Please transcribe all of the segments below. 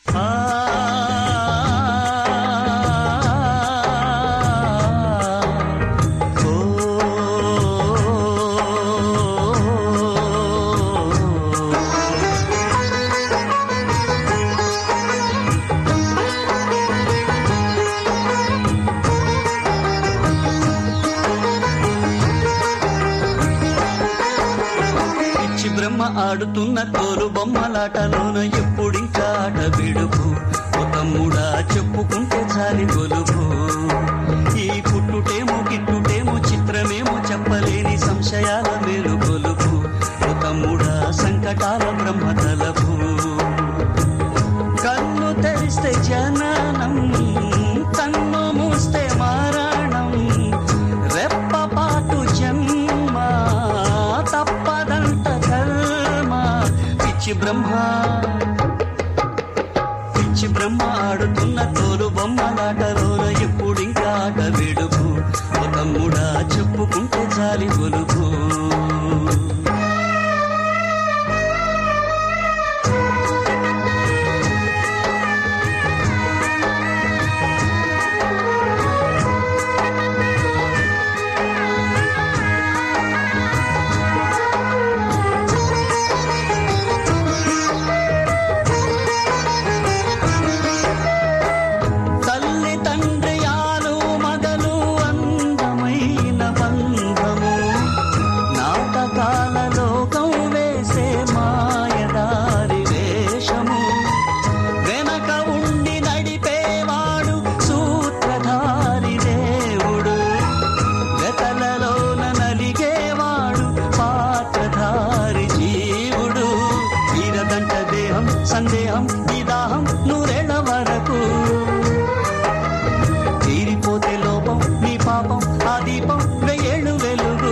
ఆ పిచ్చి బ్రహ్మ ఆడుతున్న తోలు బొమ్మలాటలోన ఎప్పుడింకా ఆట విడుపు ఓ తమ్ముడా చెప్పుకుంటే చాలి గొలుపు ఈ పుట్టుటేమో గిట్టుటేమో చిత్రమేమో చెప్పలేని సంశయాల మేలు గొలుపు ఓ తమ్ముడా సంకటాల బ్రహ్మ తలపు కన్ను తెరిస్తే జననం కన్ను మూస్తే మారణం రెప్పపాటు జన్మ తప్పదంట కర్మ పిచ్చి బ్రహ్మ పిచ్చి బ్రహ్మ ఆడుతున్న తోలు బొమ్మలాటలోన ఎప్పుడింకా ఆట విడుపు ఓ తమ్ముడా చెప్పుకుంటే చాలి గొలుపు తల్లి తండ్రి ఆలు మగలు అందమైన బంధము నాటకాల లోకం వేసే మాయదారి వేషము వెనక ఉండి నడిపేవాడు సూత్రధారి దేవుడు వెతలలోన నలిగేవాడు పాత్రధారి జీవుడు వీరదంట దేహం సందేహం విదాహం నూరేళ్ల వరకు తీరిపోతే లోపం నీ పాపం ఆ దీపం వెయ్యేళ్ళు వెలుగు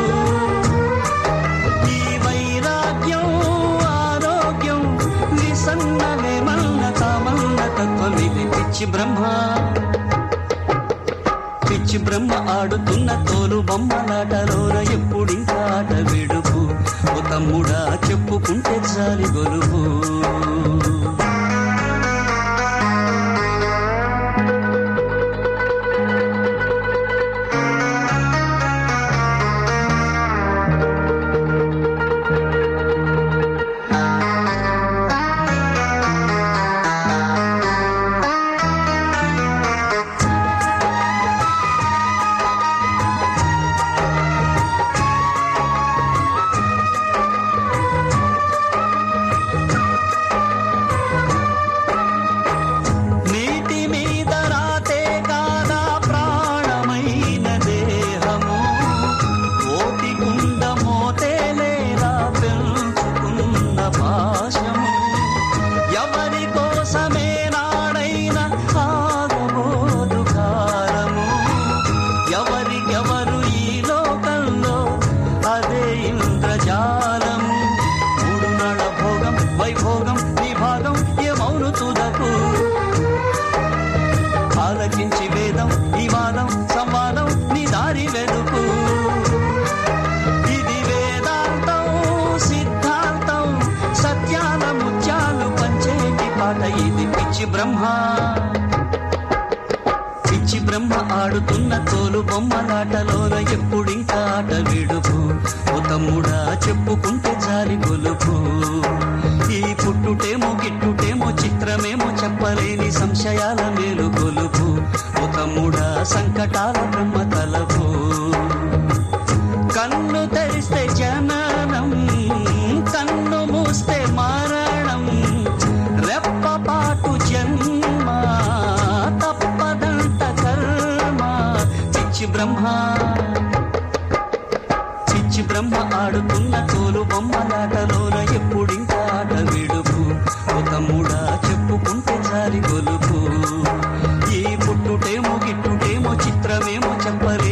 ఈ వైరాగ్యం ఆరోగ్యం నిసన్నలే మల్ల కామల్ల తత్వం ఇది పిచ్చి బ్రహ్మ పిచ్చి బ్రహ్మ ఆడుతున్న తోలు బొమ్మలాటలోన ఎప్పుడింకా ఆట విడుపు ఓ తమ్ముడా చెప్పుకుంటే చాలి గొలుపు నీటి మీద రాతే కాదా ప్రాణమైన దేహము కోటి కుండ మోతే లేదా పెంచుకున్న పాశము ఎవరి కోసమే నాడైన ఆగబోదు కాలము ఎవరికెవరు ఈ లోకంలో అదే ఇంద్రజాలము మూడు నడ భోగం వైభోగం విభాగం ఏమౌను తుదకు ఆలకించి వేదం వివాదం సంవాదం నీ దారి వెనుకు ఇది వేదాంతం సిద్ధాంతం సత్యాల ముత్యాలు పంచేటి పాట ఇది పిచ్చి బ్రహ్మ పిచ్చి బ్రహ్మ ఆడుతున్న తోలు బొమ్మలాటలోన ఎప్పుడింకా ఆట విడుపు ఓ తమ్ముడా చెప్పుకుంటే జారి గొలుపు ఈ పుట్టుటేమో గిట్టుటేమో చిత్రమేమో చెప్పలేని సంశయాల మేలు గొలుపు ఓ తమ్ముడా సంకటాల బ్రహ్మ తలపు కన్ను తెరిస్తే జననం కన్ను మూస్తే మరణం రెప్పపాటు జన్మ తప్పదంట కర్మ పిచ్చి బ్రహ్మ పిచ్చి బ్రహ్మ ఆడుతున్న తోలు బొమ్మలాటలోన ఎప్పుడింకా ఆట విడుపు ఓ తమ్ముడా చెప్పుకుంటే చాలి గొలుపు ఈ పుట్టుటేమో గిట్టుటేమో చిత్రమేమో చెప్పలే